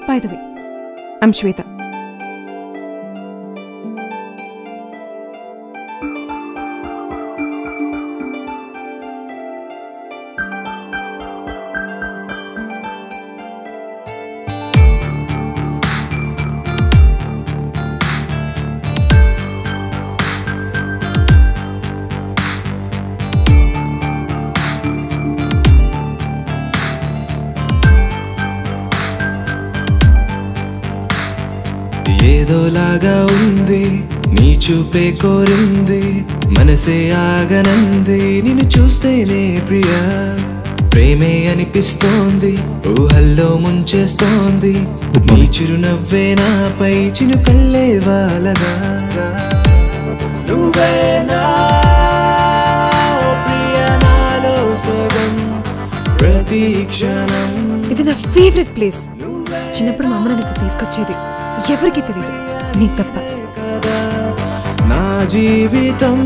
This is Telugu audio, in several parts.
by the way I'm Shweta ఏదోలాగా ఉంది నీ చూపే కోరింది మనసే ఆగనంది నిన్ను చూస్తేనే ప్రియా ప్రేమే అనిపిస్తోంది ఊహల్లో ముంచేస్తోంది నీ చిరునవ్వే నాపై చినుకల్లే వాలగా నువ్వేనా ఓ ప్రియా నాలో సగం ప్రతి క్షణం ఇది నా ఫేవరెట్ ప్లేస్ చిన్నప్పుడు మా అమ్మ నన్ను ఇక్కడ తీసుకొచ్చేది ఎవరికి తెలియదు నీకు తప్ప కదా నా జీవితం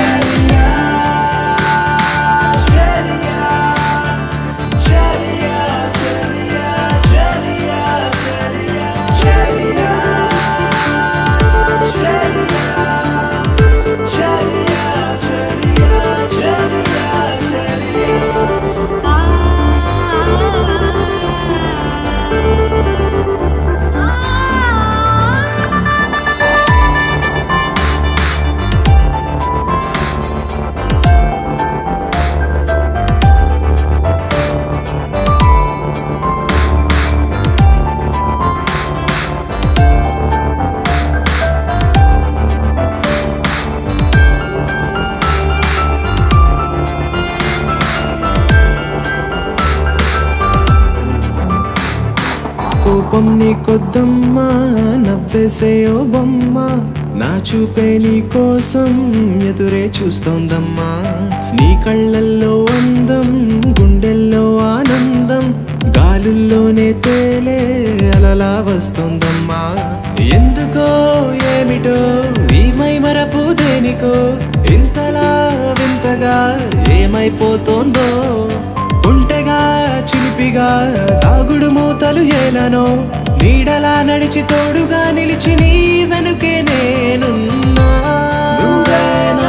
కోపం నీ కొద్దమ్మా నవ్వేసే ఓ బొమ్మ నా చూపే నీ కోసం ఎదురే చూస్తోందమ్మా నీ కళ్ళల్లో అందం గుండెల్లో ఆనందం గాలుల్లోనే తేలే అలలా వస్తోందమ్మా ఎందుకో ఏమిటో ఈ మై మరపు దేనికో ఇంతలా వింతగా ఏమైపోతోందో ఒంటెగా చిలిపిగా తాగుడు మూతలు ఏలనో నీడలా నడిచి తోడుగా నిలిచి నీ వెనుకే నేనున్నా నువ్వేనా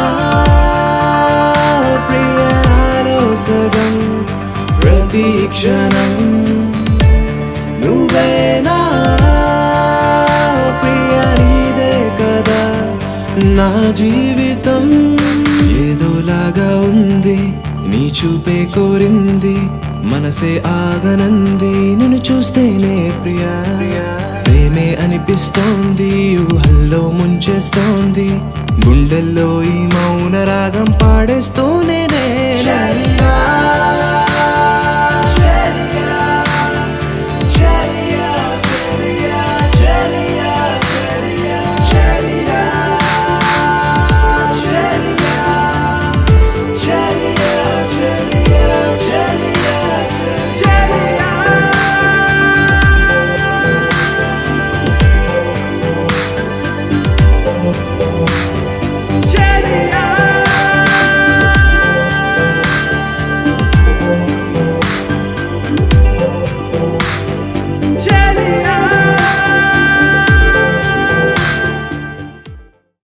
ప్రియాలో సగం ప్రతి క్షణం నువ్వేనా ప్రియ నీదే కదా నా జీవితం ఏదోలాగా ఉంది నీ చూపే కోరింది మనసే ఆగనంది నిన్ను చూస్తేనే ప్రియా ప్రేమే అనిపిస్తోంది ఊహల్లో ముంచేస్తోంది గుండెల్లో ఈ మౌన రాగం పాడేస్తూనే నేనెల్లా